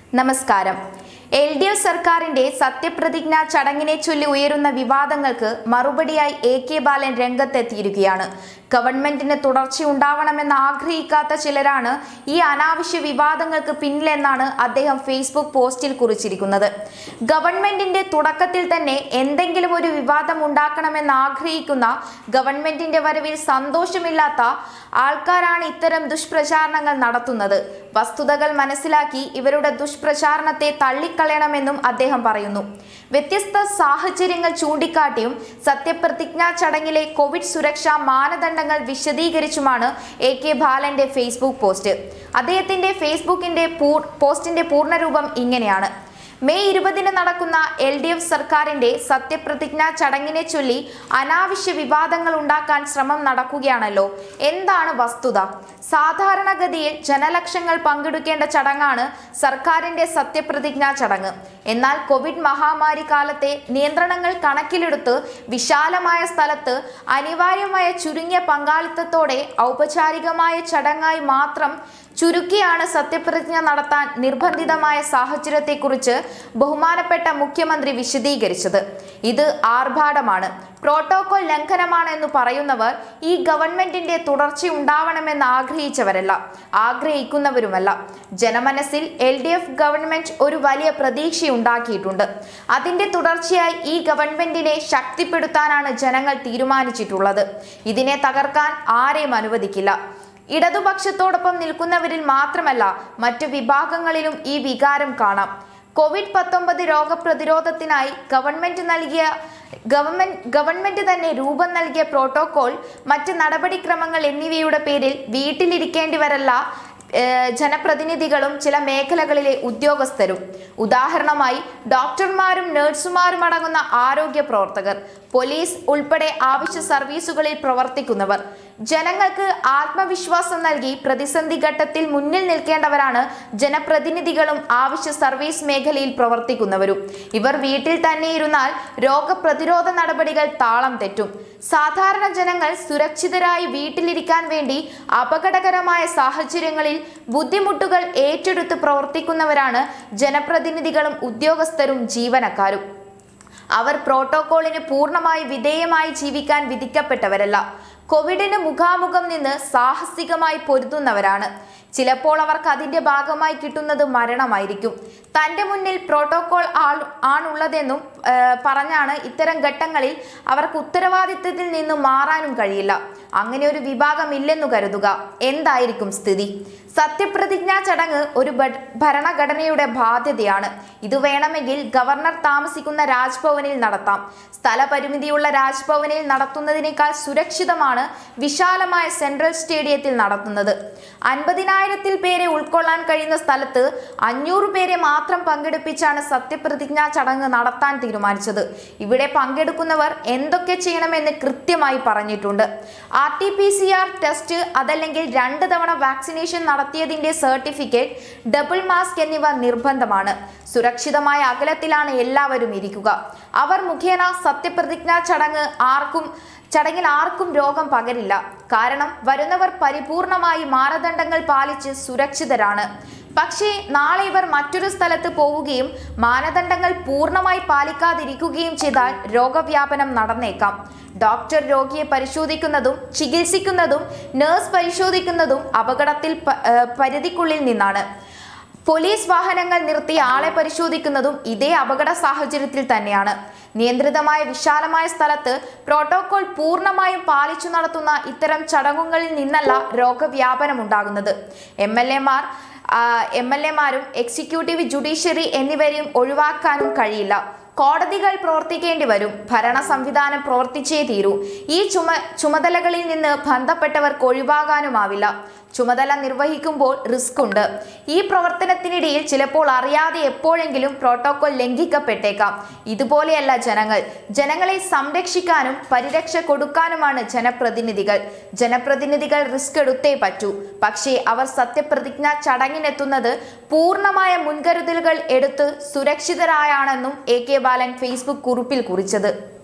നമസ്കാരം L D F സർക്കാരിന്റെ സത്യപ്രതിജ്ഞ ചടങ്ങിനെ ചൊല്ലി ഉയരുന്ന വിവാദങ്ങൾക്ക് മറുപടിയായി എ കെ ബാലൻ രംഗത്തെത്തിയിരിക്കുകയാണ് ഗവൺമെന്റിന് തുടർച്ചയുണ്ടാവണമെന്ന് ആഗ്രഹിക്കാത്ത ചിലരാണ് ഈ അനാവശ്യ വിവാദങ്ങൾക്ക് പിന്നിലെന്നാണ് അദ്ദേഹം ഫേസ്ബുക്ക് പോസ്റ്റിൽ കുറിച്ചിരിക്കുന്നത് ഗവൺമെന്റിന്റെ തുടക്കത്തിൽ തന്നെ എന്തെങ്കിലും ഒരു വിവാദം ഉണ്ടാക്കണമെന്ന് ആഗ്രഹിക്കുന്ന ഗവൺമെന്റിന്റെ വരവിൽ സന്തോഷമില്ലാത്ത ആൾക്കാരാണ് ഇത്തരം ദുഷ്പ്രചാരണങ്ങൾ നടത്തുന്നത് വസ്തുതകൾ മനസ്സിലാക്കി ഇവരുടെ ദുഷ്പ്രചാരണത്തെ തള്ളിക്കളയണമെന്നും അദ്ദേഹം പറയുന്നു വ്യത്യസ്ത സാഹചര്യങ്ങൾ ചൂണ്ടിക്കാട്ടിയും സത്യപ്രതിജ്ഞാ ചടങ്ങിലെ കോവിഡ് സുരക്ഷാ മാനദണ്ഡങ്ങൾ വിശദീകരിച്ചുമാണ് എ കെ ബാലന്റെ ഫേസ്ബുക്ക് പോസ്റ്റ് അദ്ദേഹത്തിന്റെ ഫേസ്ബുക്കിന്റെ പൂർ പോസ്റ്റിന്റെ പൂർണ്ണരൂപം ഇങ്ങനെയാണ് മെയ് ഇരുപതിന് നടക്കുന്ന എൽ ഡി എഫ് സർക്കാരിന്റെ സത്യപ്രതിജ്ഞാ ചടങ്ങിനെ ചൊല്ലി അനാവശ്യ വിവാദങ്ങൾ ഉണ്ടാക്കാൻ ശ്രമം നടക്കുകയാണല്ലോ എന്താണ് വസ്തുത സാധാരണഗതിയിൽ ജനലക്ഷങ്ങൾ പങ്കെടുക്കേണ്ട ചടങ്ങാണ് സർക്കാരിന്റെ സത്യപ്രതിജ്ഞാ ചടങ്ങ് എന്നാൽ കോവിഡ് മഹാമാരി കാലത്തെ നിയന്ത്രണങ്ങൾ കണക്കിലെടുത്ത് വിശാലമായ സ്ഥലത്ത് അനിവാര്യമായ ചുരുങ്ങിയ പങ്കാളിത്തത്തോടെ ഔപചാരികമായ ചടങ്ങായി മാത്രം ചുരുക്കിയാണ് സത്യപ്രതിജ്ഞ നടത്താൻ നിർബന്ധിതമായ സാഹചര്യത്തെക്കുറിച്ച് ബഹുമാനപ്പെട്ട മുഖ്യമന്ത്രി വിശദീകരിച്ചത് ഇത് ആർഭാടമാണ് പ്രോട്ടോകോൾ ലംഘനമാണ് എന്ന് പറയുന്നവർ ഈ ഗവൺമെന്റിന്റെ തുടർച്ചയുണ്ടാവണമെന്ന് ആഗ്രഹിച്ചവരല്ല ആഗ്രഹിക്കുന്നവരുമല്ല ജനമനസ്സിൽ എൽ ഡി എഫ് ഗവൺമെന്റ് ഒരു വലിയ പ്രതീക്ഷയുണ്ടാക്കിയിട്ടുണ്ട് അതിന്റെ തുടർച്ചയായി ഈ ഗവൺമെന്റിനെ ശക്തിപ്പെടുത്താനാണ് ജനങ്ങൾ തീരുമാനിച്ചിട്ടുള്ളത് ഇതിനെ തകർക്കാൻ ആരെയും അനുവദിക്കില്ല ഇടതുപക്ഷത്തോടൊപ്പം നിൽക്കുന്നവരിൽ മാത്രമല്ല മറ്റു വിഭാഗങ്ങളിലും ഈ വികാരം കാണാം കോവിഡ് പത്തൊമ്പത് രോഗപ്രതിരോധത്തിനായി ഗവൺമെന്റ് നൽകിയ ഗവൺമെന്റ് ഗവൺമെന്റ് തന്നെ രൂപം നൽകിയ പ്രോട്ടോകോൾ മറ്റ് നടപടിക്രമങ്ങൾ എന്നിവയുടെ പേരിൽ വീട്ടിലിരിക്കേണ്ടിവരല്ല ഏഹ് ജനപ്രതിനിധികളും ചില മേഖലകളിലെ ഉദ്യോഗസ്ഥരും ഉദാഹരണമായി ഡോക്ടർമാരും നഴ്സുമാരും അടങ്ങുന്ന ആരോഗ്യ പ്രവർത്തകർ പോലീസ് ഉൾപ്പെടെ ആവശ്യ സർവീസുകളിൽ പ്രവർത്തിക്കുന്നവർ ജനങ്ങൾക്ക് ആത്മവിശ്വാസം നൽകി പ്രതിസന്ധി ഘട്ടത്തിൽ മുന്നിൽ നിൽക്കേണ്ടവരാണ് ജനപ്രതിനിധികളും ആവശ്യ സർവീസ് മേഖലയിൽ പ്രവർത്തിക്കുന്നവരും ഇവർ വീട്ടിൽ തന്നെ ഇരുന്നാൽ രോഗപ്രതിരോധ നടപടികൾ താളം തെറ്റും സാധാരണ ജനങ്ങൾ സുരക്ഷിതരായി വീട്ടിലിരിക്കാൻ വേണ്ടി അപകടകരമായ സാഹചര്യങ്ങളിൽ ബുദ്ധിമുട്ടുകൾ ഏറ്റെടുത്ത് പ്രവർത്തിക്കുന്നവരാണ് ജനപ്രതിനിധികളും ഉദ്യോഗസ്ഥരും ജീവനക്കാരും അവർ പ്രോട്ടോകോളിന് പൂർണ്ണമായി വിധേയമായി ജീവിക്കാൻ വിധിക്കപ്പെട്ടവരല്ല കോവിഡിന് മുഖാമുഖം നിന്ന് സാഹസികമായി പൊരുതുന്നവരാണ് ചിലപ്പോൾ അവർക്ക് അതിന്റെ ഭാഗമായി കിട്ടുന്നത് മരണമായിരിക്കും തന്റെ മുന്നിൽ പ്രോട്ടോകോൾ ആൾ ആണുള്ളതെന്നും ആ, പറഞ്ഞാണ് ഇത്തരം ഘട്ടങ്ങളിൽ അവർക്ക് ഉത്തരവാദിത്തത്തിൽ നിന്ന് മാറാനും കഴിയില്ല അങ്ങനെ ഒരു വിഭാഗം ഇല്ലെന്നു കരുതുക എന്തായിരിക്കും സ്ഥിതി സത്യപ്രതിജ്ഞാ ചടങ്ങ് ഒരു ഭ- ഭരണഘടനയുടെ ബാധ്യതയാണ് ഇത് വേണമെങ്കിൽ ഗവർണർ താമസിക്കുന്ന രാജ്ഭവനിൽ നടത്താം സ്ഥലപരിമിതിയുള്ള രാജ്ഭവനിൽ നടത്തുന്നതിനേക്കാൾ സുരക്ഷിതമാണ് വിശാലമായ സെൻട്രൽ സ്റ്റേഡിയത്തിൽ നടത്തുന്നത് അൻപതിനായിരത്തിൽ പേരെ ഉൾക്കൊള്ളാൻ കഴിയുന്ന സ്ഥലത്ത് അഞ്ഞൂറ് പേരെ മാത്രം പങ്കെടുപ്പിച്ചാണ് സത്യപ്രതിജ്ഞാ ചടങ്ങ് നടത്താൻ തീരുമാനിച്ചത് ഇവിടെ പങ്കെടുക്കുന്നവർ എന്തൊക്കെ ചെയ്യണമെന്ന് കൃത്യമായി പറഞ്ഞിട്ടുണ്ട് R T P C R test അതല്ലെങ്കിൽ രണ്ട് തവണ വാക്സിനേഷൻ നടത്തിയതിന്റെ സർട്ടിഫിക്കറ്റ് ഡബിൾ മാസ്ക് എന്നിവ നിർബന്ധമാണ് സുരക്ഷിതമായ അകലത്തിലാണ് എല്ലാവരും ഇരിക്കുക അവർ മുഖേന സത്യപ്രതിജ്ഞാ ചടങ്ങ് ആർക്കും ചടങ്ങിൽ ആർക്കും രോഗം പകരില്ല കാരണം വരുന്നവർ പരിപൂർണമായി മാനദണ്ഡങ്ങൾ പാലിച്ച് സുരക്ഷിതരാണ് പക്ഷേ നാളെ ഇവർ മറ്റൊരു സ്ഥലത്ത് പോവുകയും മാനദണ്ഡങ്ങൾ പൂർണ്ണമായി പാലിക്കാതിരിക്കുകയും ചെയ്താൽ രോഗവ്യാപനം നടന്നേക്കാം ഡോക്ടർ രോഗിയെ പരിശോധിക്കുന്നതും ചികിത്സിക്കുന്നതും നഴ്സ് പരിശോധിക്കുന്നതും അപകടത്തിൽ പ- ഏഹ് പരിധിക്കുള്ളിൽ നിന്നാണ് പോലീസ് വാഹനങ്ങൾ നിർത്തി ആളെ പരിശോധിക്കുന്നതും ഇതേ അപകട സാഹചര്യത്തിൽ തന്നെയാണ് നിയന്ത്രിതമായ വിശാലമായ സ്ഥലത്ത് പ്രോട്ടോകോൾ പൂർണ്ണമായും പാലിച്ചു നടത്തുന്ന ഇത്തരം ചടങ്ങുകളിൽ നിന്നല്ല രോഗവ്യാപനം ഉണ്ടാകുന്നത് എം എൽ എമാർ എം എൽ എമാരും എക്സിക്യൂട്ടീവ് ജുഡീഷ്യറി എന്നിവരെയും ഒഴിവാക്കാനും കഴിയില്ല കോടതികൾ പ്രവർത്തിക്കേണ്ടി വരും ഭരണ സംവിധാനം പ്രവർത്തിച്ചേ തീരൂ ഈ ചുമ ചുമതലകളിൽ നിന്ന് ബന്ധപ്പെട്ടവർക്ക് ഒഴിവാകാനുമാവില്ല ചുമതല നിർവഹിക്കുമ്പോൾ റിസ്ക് ഉണ്ട് ഈ പ്രവർത്തനത്തിനിടയിൽ ചിലപ്പോൾ അറിയാതെ എപ്പോഴെങ്കിലും പ്രോട്ടോകോൾ ലംഘിക്കപ്പെട്ടേക്കാം ഇതുപോലെയല്ല ജനങ്ങൾ ജനങ്ങളെ സംരക്ഷിക്കാനും പരിരക്ഷ കൊടുക്കാനുമാണ് ജനപ്രതിനിധികൾ ജനപ്രതിനിധികൾ റിസ്ക് എടുത്തേ പറ്റൂ പക്ഷേ അവർ സത്യപ്രതിജ്ഞ ചടങ്ങിനെത്തുന്നത് പൂർണ്ണമായ മുൻകരുതലുകൾ എടുത്ത് സുരക്ഷിതരായാണെന്നും എ കെ ബാലൻ ഫേസ്ബുക്ക് കുറിപ്പിൽ കുറിച്ചത്